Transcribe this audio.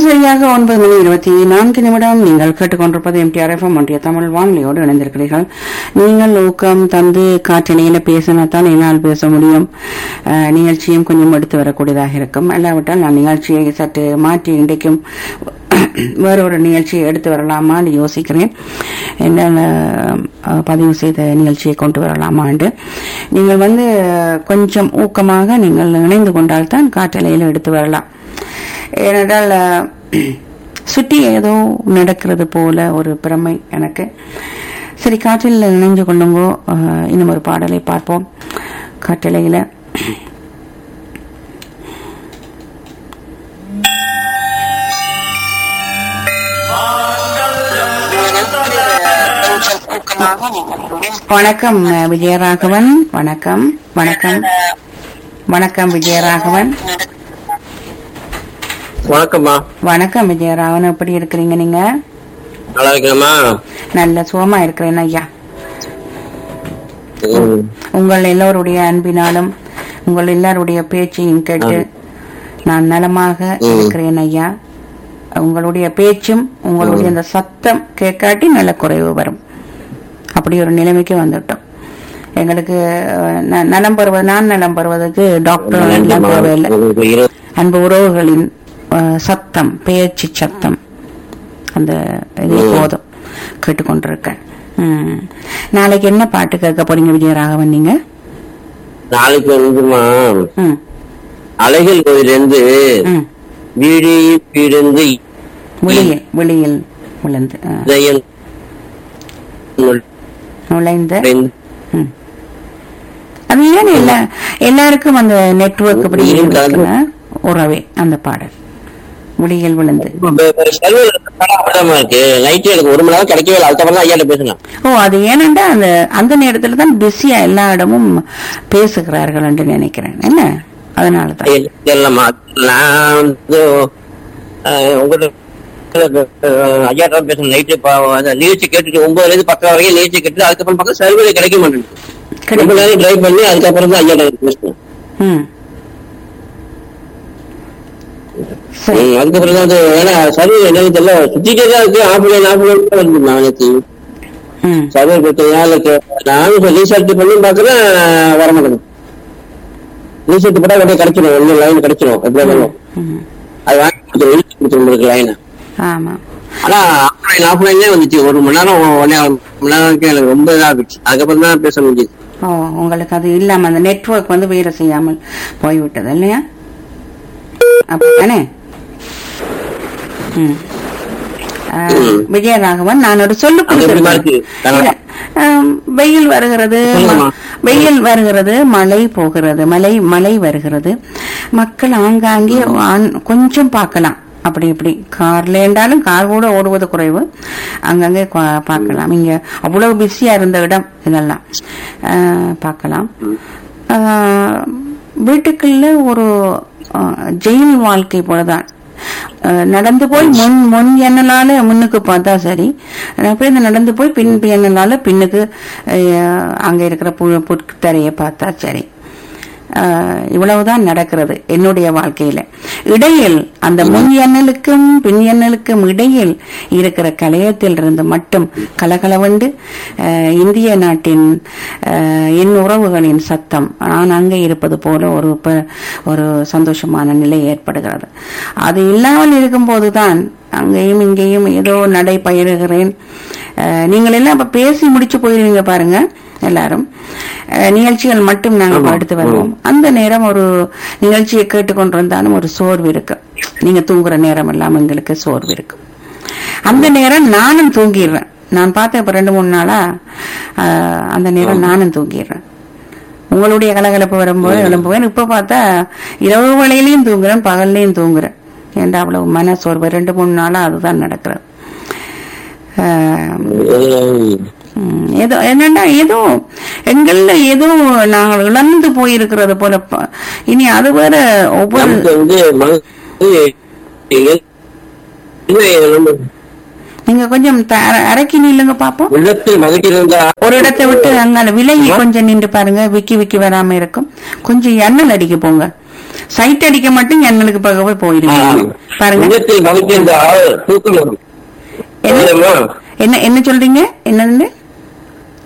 சரியாக ஒன்பது மணி இருபத்தி நான்கு நிமிடம் நீங்கள் கேட்டுக்கொண்டிருப்பது எம்டிஆர் எஃப்எம் ஒன்றிய தமிழ் வானொலியோடு இணைந்திருக்கிறீர்கள் நீங்கள் ஊக்கம் தந்து காற்றினையில பேசினாத்தான் என்னால் பேச முடியும் அஹ், நிகழ்ச்சியும் கொஞ்சம் எடுத்து வரக்கூடியதாக இருக்கும் இல்லாவிட்டால் நான் நிகழ்ச்சியை சற்று மாற்றி இன்றைக்கும் வேற ஒரு நிகழ்ச்சியை எடுத்து வரலாமான்னு யோசிக்கிறேன் என்ன அஹ், பதிவு செய்த நிகழ்ச்சியை கொண்டு வரலாமான்னு நீங்கள் வந்து கொஞ்சம் ஊக்கமாக நீங்கள் இணைந்து கொண்டால்தான் காற்றலையில் எடுத்து வரலாம் ஏனென்றால் அஹ், சுற்றி ஏதோ நடக்கிறது போல ஒரு பிரமை எனக்கு சரி காற்றில் இணைஞ்சு கொள்ளுங்கோ அஹ், இன்னும் ஒரு பாடலை பார்ப்போம் காற்றலையில வணக்கம் அஹ், விஜயராகவன் வணக்கம் வணக்கம் வணக்கம் விஜயராகவன் வணக்கம்மா வணக்கம் விஜயராகவன் எப்படி இருக்கிறீங்க நீங்க நல்லா இருக்கேம்மா நல்ல சுகமா இருக்கிறேன் ஐயா ம். உங்கள் எல்லோருடைய அன்பினாலும் உங்கள் எல்லாருடைய பேச்சையும் கேட்டு நான் நலமாக இருக்கிறேன் ஐயா உங்களுடைய பேச்சும் உங்களுடைய அந்த சத்தம் கேட்காட்டி நல்ல குறைவு வரும் அப்படி ஒரு நிலைமைக்கு வந்துட்டோம் எங்களுக்கு அஹ், ந- நலம் பெறுவது நான் நலம் பெறுவதற்கு டாக்டர் எல்லாம் நன்றிம்மா. தேவையில்லை உங்களுக்கு இரு- அன்பு உறவுகளின் அஹ், சத்தம் பேச்சு சத்தம் அந்த இதே போதும் கேட்டுக்கொண்டிருக்கேன் ம். நாளைக்கு என்ன பாட்டு கேட்க போறீங்க விஜயராகவன் நீங்க நாளைக்கு வந்துமா ம், அழகில் கோயில இருந்து ம். வீடு பிறந்து வெளியில் வெளியில் விழுந்து அஹ், இதயம் நுழைந்த நுழைந்து ம். அது ஏன் எல்லா எல்லாருக்கும் அந்த நெட்வொர்க் அப்படி ம், இருக்குல்ல? உறவே அந்த பாடல் விழியில் விழுந்து சர்வர் அப்படிதாம்மா இருக்கு நைட்டு எனக்கு ஒரு மணி நேரம் கிடைக்கவே இல்லை அதுக்கப்புறம் தான் ஐயாட்ட பேசணும் ஓ அது ஏனென்றா அந்த அந்த நேரத்துல தான் பிஸியா எல்லா இடமும் பேசுகிறார்கள் என்று நினைக்கிறேன் என்ன அதனால தான் இல்லம்மா நான் வந்து அஹ், உங்கள்ட்ட அஹ், ஐயாட்ட பேசணும் நைட்டு நிகழ்ச்சி கேட்டுட்டு ஒன்பதுல இருந்து பத்து வரைக்கும் நிகழ்ச்சி கேட்டுட்டு அதுக்கப்புறம் பார்த்தா சர்வர் கிடைக்க மாட்டேங்குது ரொம்ப கிடைக்கும். நேரம் ட்ரை பண்ணி அதுக்கப்புறம் தான் ஐயாட்ட பேசணும் ம் சரி ம், அதுக்கப்புறம் தான் அது ஏன்னா சர்வர் என்னன்னு தெரியல சுத்திட்டே தான் இருக்கு ஆஃப்லைன் ஆஃப்லைன் வருது நாளைக்கு ம் சர்வர் பிரச்சனையால நானும் ரீசார்ட் பண்ணி பாக்குறேன் வர மாட்டேங்குது ரீசார்ட் போட்டா உடனே கிடைச்சிடும் ஒன்னு லைன் கிடைச்சிடும் எப்படி வேணும் ம். அது வாங்கி கொடுத்துரும் இழுத்து கொடுத்துரும் உங்களுக்கு லைன் ஆமா ஆனா ஆஃப்லைன் ஆஃப்லைன்லேயே வந்துச்சு ஒரு மணி நேரம் ஒன்னே கால் மணி நேரம் எனக்கு ரொம்ப இதாகிடுச்சு அதுக்கப்புறம் தான் பேச முடியுது ஓ உங்களுக்கு அது இல்லாம அந்த நெட்வொர்க் வந்து வேலை செய்யாமல் போய்விட்டது இல்லையா அப்படித்தானே ம். ஆ, விஜயராகவன் நான் ஒரு சொல்லு அது எப்படிம்மா கொடுத்திருக்கேன். இருக்கு? கனடா. இல்ல, ஆம், வெயில் வருகிறது ம- சொல்லுங்கம்மா. வெயில் வருகிறது மழை போகிறது மழை மழை வருகிறது மக்கள் ஆங்காங்கே ஆன்- கொஞ்சம் பார்க்கலாம் அப்படி இப்படி கார்ல இருந்தாலும் கார் கூட ஓடுவது குறைவு அங்கங்கே கா- பார்க்கலாம் இங்க அவ்வளவு பிஸியா இருந்த இடம் இதெல்லாம் ஆஹ், பார்க்கலாம் ஆஹ், வீட்டுக்குள்ள ஒரு ஆஹ், ஜெயில் வாழ்க்கை போலதான் ஆஹ், நடந்து போய் முன் முன் எண்ணலால முன்னுக்கு பார்த்தா சரி அப்படியே இந்த நடந்து போய் பின் எண்ணலால பின்னுக்கு ஆஹ், அங்க இருக்கிற பு புத்தரையை பார்த்தா சரி ஆஹ், இவ்வளவுதான் நடக்கிறது என்னுடைய வாழ்க்கையில இடையில் அந்த முன் எண்ணலுக்கும் பின் எண்ணலுக்கும் இடையில் இருக்கிற கலையத்தில் இருந்து மட்டும் கலகலவண்டு ஆஹ், இந்திய நாட்டின் ஆஹ், என் உறவுகளின் சத்தம் நான் அங்கே இருப்பது போல ஒரு ப- ஒரு சந்தோஷமான நிலை ஏற்படுகிறது அது இல்லாமல் இருக்கும்போதுதான் அங்கேயும் இங்கேயும் ஏதோ நடை பயிறுகிறேன் ஆஹ், நீங்கள் எல்லாம் இப்ப பேசி முடிச்சு போயிருவீங்க பாருங்க எல்லாரும் அஹ், நிகழ்ச்சிகள் மட்டும் நாங்கள் எடுத்து வருவோம் அந்த நேரம் ஒரு நிகழ்ச்சியை கேட்டுக்கொண்டிருந்தாலும் ஒரு சோர்வு இருக்கு நீங்க தூங்குற நேரம் எல்லாம் எங்களுக்கு சோர்வு இருக்கு அந்த நேரம் நானும் தூங்கிடுறேன் நான் பார்த்தேன் இப்ப ரெண்டு மூணு நாளா அஹ், அந்த நேரம் நானும் தூங்கிடுறேன் உங்களுடைய கலகலப்பு வரும்போது எழும்புவேன் இப்ப பார்த்தா இரவு வேளையிலையும் தூங்குறேன் பகல்லையும் தூங்குறேன் ஏன்டா அவ்வளவு மன சோர்வு ரெண்டு மூணு நாளா அதுதான் நடக்கிறது அஹ், ம், ஏதோ என்னன்னா ஏதோ எங்கள்ல ஏதோ நாங்கள் இழந்து போயிருக்கிறது போல ப- இனி அது வேற ஒவ்வொரு நமக்கு வந்து மனசு என்ன நம்ம நீங்க கொஞ்சம் த- அர- அரைக்கி நில்லுங்க பாப்போம் உள்ளத்தில் மகிழ்ச்சி இருந்தா ஒரு இடத்தை விட்டு அங்கால விலகி கொஞ்சம் நின்று பாருங்க விக்கி விக்கி வராம இருக்கும் கொஞ்சம் எண்ணல் அடிக்க போங்க சைட் அடிக்க மட்டும் எண்ணலுக்கு பக்கவே போயிடுங்க பாருங்க உள்ளத்தில் மகிழ்ச்சி இருந்தால் தூக்கம் வரும் என்ன தெரியுமா? என்ன என்ன சொல்றீங்க என்னன்னு